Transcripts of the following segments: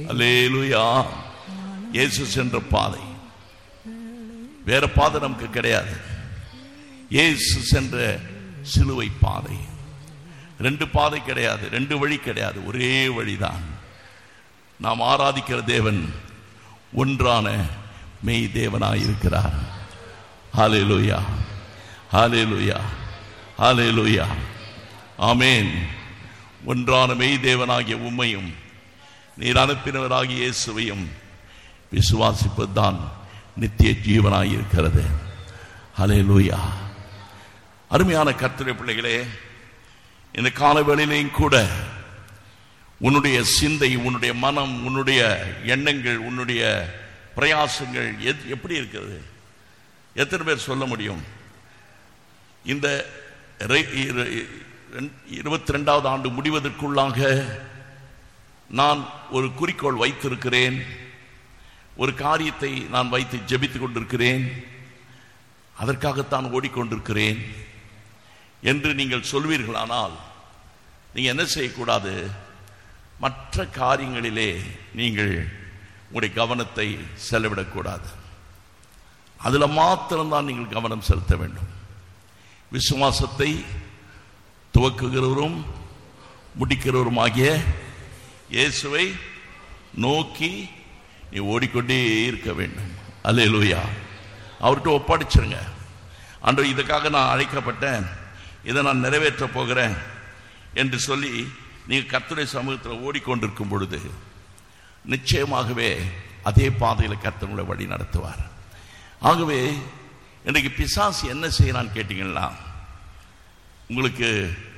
அல்லேலூயா இயேசு சென்ற பாதை வேற பாதை நமக்கு கிடையாது இயேசு சென்ற சிலுவை பாதை ரெண்டு பாதை கிடையாது ரெண்டு வழி கிடையாது ஒரே வழிதான் நாம் ஆராதிக்கிற தேவன் ஒன்றான மெய் தேவனாய் இருக்கிறார் ஹalleluya ஹalleluya ஹalleluya ஆமென் ஒன்றான மெய் தேவனாகிய உம்மையும் நீர் அனுப்பினவராகிய இயேசுவையும் விசுவாசிப்பதுதான் நித்திய ஜீவனாய் இருக்கிறது ஹalleluya அருமையான கர்த்தருடைய பிள்ளைகளே இந்த காலவேளையிலையும் கூட உன்னுடைய சிந்தை உன்னுடைய மனம் உன்னுடைய எண்ணங்கள் உன்னுடைய பிரயாசங்கள் எத்- எப்படி இருக்கிறது எத்தனை பேர் சொல்ல முடியும் இந்த இருபத்தி ரெண்டாவது ஆண்டு முடிவதற்குள்ளாக நான் ஒரு குறிக்கோள் வைத்திருக்கிறேன் ஒரு காரியத்தை நான் வைத்து ஜெபித்துக் கொண்டிருக்கிறேன் அதற்காகத்தான் ஓடிக்கொண்டிருக்கிறேன் என்று நீங்கள் சொல்வீர்களானால் நீங்க என்ன செய்யக்கூடாது மற்ற காரியங்களிலே நீங்கள் உங்களுடைய கவனத்தை செலவிடக்கூடாது அதுல மாத்திரம்தான் நீங்கள் கவனம் செலுத்த வேண்டும் விசுவாசத்தை துவக்குகிறவரும் முடிக்கிறவருமாகிய இயேசுவை நோக்கி நீ ஓடிக்கொண்டே இருக்க வேண்டும் அல்லேலூயா அவர்கிட்ட ஒப்படைச்சிருங்க அன்று இதுக்காக நான் அழைக்கப்பட்டேன் இதை நான் நிறைவேற்ற போகிறேன் என்று சொல்லி நீங்க கர்த்தருடைய சமூகத்தில் ஓடிக்கொண்டிருக்கும் பொழுது நிச்சயமாகவே அதே பாதையில் கர்த்தனுடைய வழி நடத்துவார் ஆகவே இன்றைக்கு பிசாசு என்ன செய்யறான்னு கேட்டீங்கன்னா உங்களுக்கு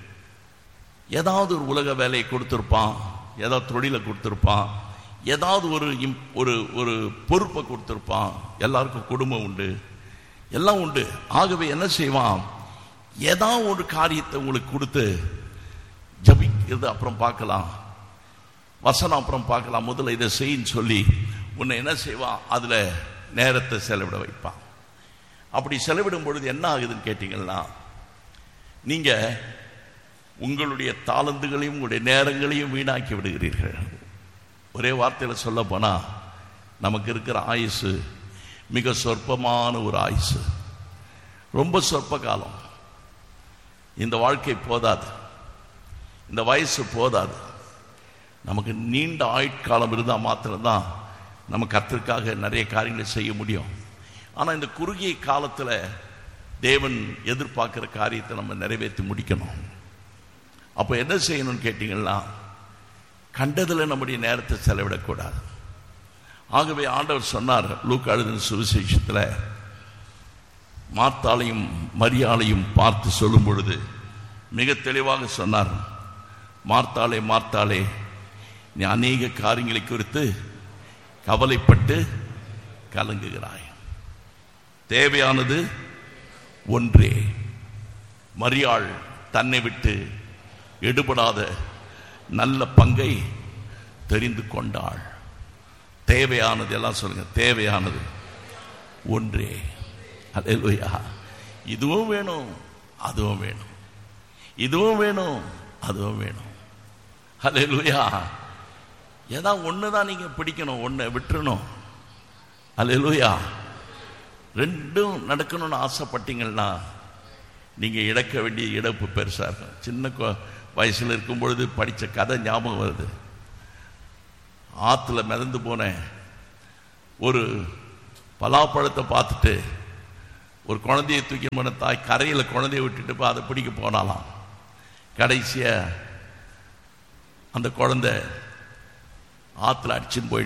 ஏதாவது ஒரு உலக வேலையை கொடுத்துருப்பான் ஏதாவது தொழிலை கொடுத்துருப்பான் ஏதாவது ஒரு இம்- ஒரு ஒரு பொறுப்பை கொடுத்துருப்பான் எல்லாருக்கும் குடும்பம் உண்டு எல்லாம் உண்டு ஆகவே என்ன செய்வான் ஏதாவது ஒரு காரியத்தை உங்களுக்கு கொடுத்து ஜபிக்கிறது அப்புறம் பார்க்கலாம் வசனம் அப்புறம் பார்க்கலாம் முதல்ல இதை செய்யின்னு சொல்லி உன்னை என்ன செய்வான் அதுல நேரத்தை செலவிட வைப்பான் அப்படி செலவிடும் பொழுது என்ன ஆகுதுன்னு கேட்டீங்கன்னா நீங்க உங்களுடைய தாளந்துகளையும் உங்களுடைய நேரங்களையும் வீணாக்கி விடுகிறீர்கள் ஒரே வார்த்தையில் சொல்ல போனா நமக்கு இருக்கிற ஆயுசு மிக சொற்பமான ஒரு ஆயுசு ரொம்ப சொற்ப காலம் இந்த வாழ்க்கை போதாது இந்த வயசு போதாது நமக்கு நீண்ட ஆயுட்காலம் இருந்தால் மாத்திரம்தான் நம்ம கத்திற்காக நிறைய காரியங்களை செய்ய முடியும் ஆனால் இந்த குறுகிய காலத்தில் தேவன் எதிர்பார்க்கிற காரியத்தை நம்ம நிறைவேற்றி முடிக்கணும் அப்போ என்ன செய்யணும்னு கேட்டிங்கன்னா கண்டதில் நம்முடைய நேரத்தை செலவிடக்கூடாது ஆகவே ஆண்டவர் சொன்னார் லூக் அழுதின சுவிசேஷத்தில் மார்த்தாளையும் மரியாளையும் பார்த்து சொல்லும் பொழுது மிக தெளிவாக சொன்னார் மார்த்தாளே மார்த்தாளே நீ அநேக காரியங்களை குறித்து கவலைப்பட்டு கலங்குகிறாய் தேவையானது ஒன்றே மரியாள் தன்னை விட்டு எடுபடாத நல்ல பங்கை தெரிந்து கொண்டாள் தேவையானது எல்லாம் சொல்லுங்க தேவையானது ஒன்றே அல்லேலூயா இதுவும் வேணும் அதுவும் வேணும் இதுவும் வேணும் அதுவும் வேணும் அல்லேலூயா ஏதாவது ஒன்று தான் நீங்கள் பிடிக்கணும் ஒன்றை விட்டுறணும் அல்லேலூயா ரெண்டும் நடக்கணும்னு ஆசைப்பட்டீங்கன்னா நீங்கள் இழக்க வேண்டிய இழப்பு பெருசாக இருக்கும் சின்ன கொ- வயசுல இருக்கும் பொழுது படித்த கதை ஞாபகம் வருது ஆற்றுல மிதந்து போனேன் ஒரு பலாப்பழத்தை பார்த்துட்டு ஒரு குழந்தையை தூக்கி போன தாய் கரையில் குழந்தைய விட்டுட்டு போய் அதை பிடிக்க போனாலாம் கடைசியா அந்த குழந்தை ஆற்றுல அடிச்சுன்னு போயிடுச்சு